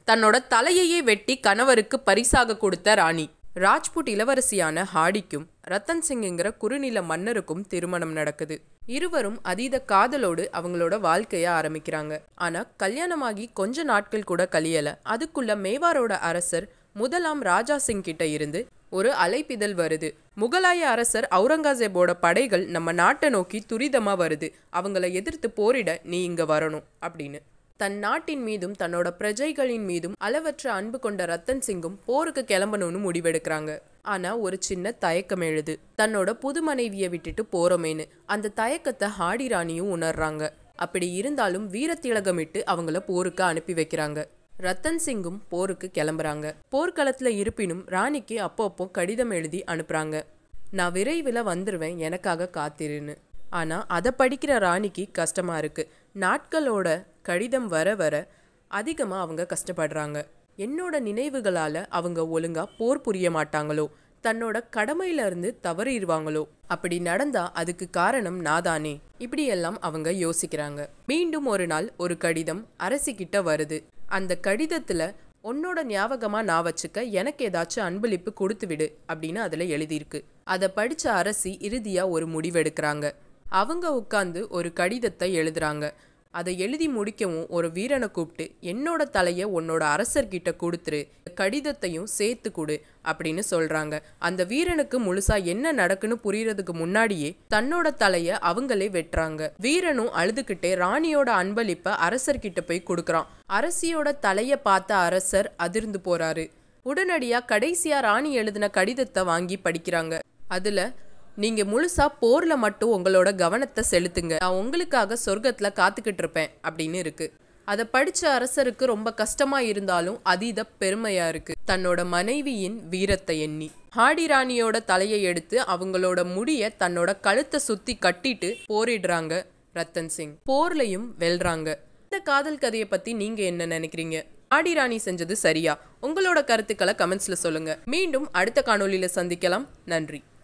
தன்னோட தலையையே வெட்டி கணவருக்கு பரிசாக கொடுத்த ராணி ராஜ்புட் இளவரசியான ஹாடிக்கும் ரத்தன் சிங்குங்கிற குறுநில மன்னருக்கும் திருமணம் நடக்குது இருவரும் அதீத காதலோடு அவங்களோட வாழ்க்கைய ஆரம்பிக்கிறாங்க ஆனா கல்யாணமாகி கொஞ்ச நாட்கள் கூட கழியல அதுக்குள்ள மேவாரோட அரசர் முதலாம் ராஜா சிங் கிட்ட இருந்து ஒரு அலைப்பிதழ் வருது முகலாய அரசர் அவுரங்கசீபோட படைகள் நம்ம நாட்டை நோக்கி துரிதமா வருது அவங்கள எதிர்த்து போரிட நீ இங்க வரணும் அப்படின்னு தன் நாட்டின் மீதும் தன்னோட பிரஜைகளின் மீதும் அளவற்ற அன்பு கொண்ட ரத்தன் சிங்கும் போருக்கு கிளம்பணும்னு முடிவெடுக்கிறாங்க ஆனா ஒரு சின்ன தயக்கம் எழுது தன்னோட புது மனைவியை விட்டுட்டு போறோமேன்னு அந்த தயக்கத்தை ஹாடி ராணியும் உணர்றாங்க அப்படி இருந்தாலும் வீரத்திலகமிட்டு அவங்கள போருக்கு அனுப்பி வைக்கிறாங்க ரத்தன் சிங்கும் போருக்கு கிளம்புறாங்க போர்க்களத்துல இருப்பினும் ராணிக்கு அப்பப்போ கடிதம் எழுதி அனுப்புறாங்க நான் விரைவில் வந்துருவேன் எனக்காக காத்திருன்னு ஆனா அதை படிக்கிற ராணிக்கு கஷ்டமா இருக்கு நாட்களோட கடிதம் வர வர அதிகமாக அவங்க கஷ்டப்படுறாங்க என்னோட நினைவுகளால அவங்க ஒழுங்கா போர் புரிய மாட்டாங்களோ தன்னோட கடமையில இருந்து தவறிடுவாங்களோ அப்படி நடந்தா அதுக்கு காரணம் நாதானே இப்படியெல்லாம் அவங்க யோசிக்கிறாங்க மீண்டும் ஒரு நாள் ஒரு கடிதம் அரசிக்கிட்ட வருது அந்த கடிதத்துல உன்னோட ஞாபகமா நான் வச்சுக்க எனக்கு ஏதாச்சும் அன்பளிப்பு கொடுத்து விடு அப்படின்னு அதுல எழுதியிருக்கு அதை படிச்ச அரசி இறுதியா ஒரு முடிவெடுக்கிறாங்க அவங்க உட்காந்து ஒரு கடிதத்தை எழுதுறாங்க அதை எழுதி முடிக்கவும் ஒரு வீரனை கூப்பிட்டு என்னோட தலையை உன்னோட அரசர்கிட்ட கொடுத்துரு கடிதத்தையும் சேர்த்து கொடு அப்படின்னு சொல்றாங்க அந்த வீரனுக்கு முழுசா என்ன நடக்குன்னு புரியறதுக்கு முன்னாடியே தன்னோட தலைய அவங்களே வெட்டுறாங்க வீரனும் அழுதுகிட்டே ராணியோட அன்பளிப்ப அரசர்கிட்ட போய் கொடுக்கறான் அரசியோட தலைய பார்த்த அரசர் அதிர்ந்து போறாரு உடனடியா கடைசியா ராணி எழுதின கடிதத்தை வாங்கி படிக்கிறாங்க அதுல நீங்க முழுசா போர்ல மட்டும் உங்களோட கவனத்தை செலுத்துங்க நான் உங்களுக்காக சொர்க்கத்துல காத்துக்கிட்டு இருப்பேன் அப்படின்னு இருக்கு அதை படிச்ச அரசருக்கு ரொம்ப கஷ்டமா இருந்தாலும் அதீத பெருமையா இருக்கு தன்னோட மனைவியின் வீரத்தை எண்ணி ஹாடி ராணியோட தலையை எடுத்து அவங்களோட முடிய தன்னோட கழுத்தை சுத்தி கட்டிட்டு போரிடுறாங்க ரத்தன் சிங் போர்லயும் வெல்றாங்க இந்த காதல் கதையை பத்தி நீங்க என்ன நினைக்கிறீங்க ஆடி ராணி செஞ்சது சரியா உங்களோட கருத்துக்களை கமெண்ட்ஸ்ல சொல்லுங்க மீண்டும் அடுத்த காணொளியில சந்திக்கலாம் நன்றி